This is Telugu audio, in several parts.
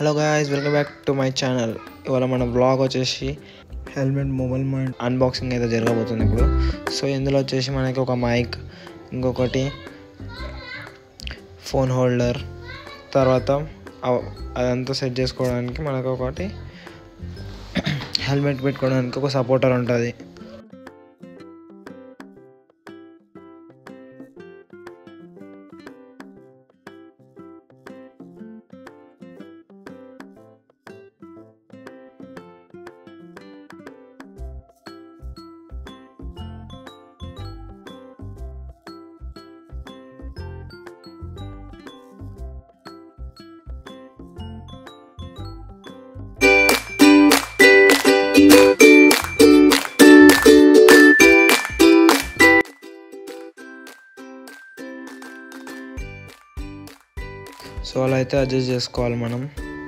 hello guys welcome back to my channel ఇవాళ మన బ్లాగ్ వచ్చేసి హెల్మెట్ మొబైల్ మైండ్ అన్బాక్సింగ్ అయితే జరగబోతుంది ఇప్పుడు సో ఇందులో వచ్చేసి మనకి ఒక మైక్ ఇంకొకటి ఫోన్ హోల్డర్ తర్వాత అవ- అదంతా సెట్ చేసుకోవడానికి మనకు ఒకటి హెల్మెట్ పెట్టుకోవడానికి ఒక సపోర్టర్ ఉంటుంది సో అలా అయితే అడ్జస్ట్ చేసుకోవాలి మనం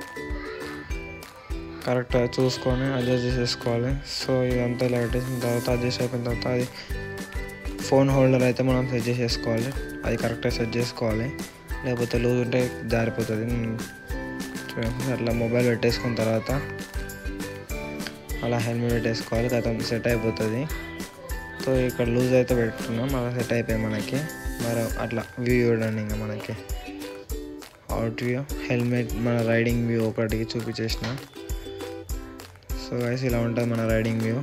కరెక్ట్గా చూసుకొని అడ్జస్ట్ చేసేసుకోవాలి సో ఇదంతా ఇలా పెట్టేసిన తర్వాత అడ్జస్ట్ అయిపోయిన తర్వాత అది ఫోన్ హోల్డర్ అయితే మనం సెట్ చేసేసుకోవాలి అది కరెక్ట్గా సెట్ చేసుకోవాలి లేకపోతే లూజ్ ఉంటే జారిపోతుంది చూడండి అట్లా మొబైల్ పెట్టేసుకున్న తర్వాత అలా హెల్మెట్ పెట్టేసుకోవాలి గతం సెట్ అయిపోతుంది సో ఇక్కడ లూజ్ అయితే పెట్టుకున్నాం అలా సెట్ అయిపోయి మనకి మరి అట్లా వ్యూ చూడండి ఇంకా మనకి అవుట్ వ్యూ హెల్మెట్ మన రైడింగ్ వ్యూ ఒకటికి చూపించేసిన సో గైస్ ఇలా ఉంటుంది మన రైడింగ్ వ్యూ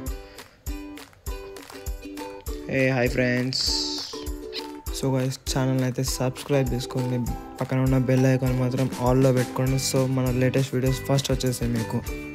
ఏ hi friends so guys channel అయితే సబ్స్క్రైబ్ చేసుకోండి పక్కన ఉన్న బెల్ ఐకాన్ మాత్రం ఆల్లో పెట్టుకోండి సో మన లేటెస్ట్ వీడియోస్ ఫస్ట్ వచ్చేసాయి మీకు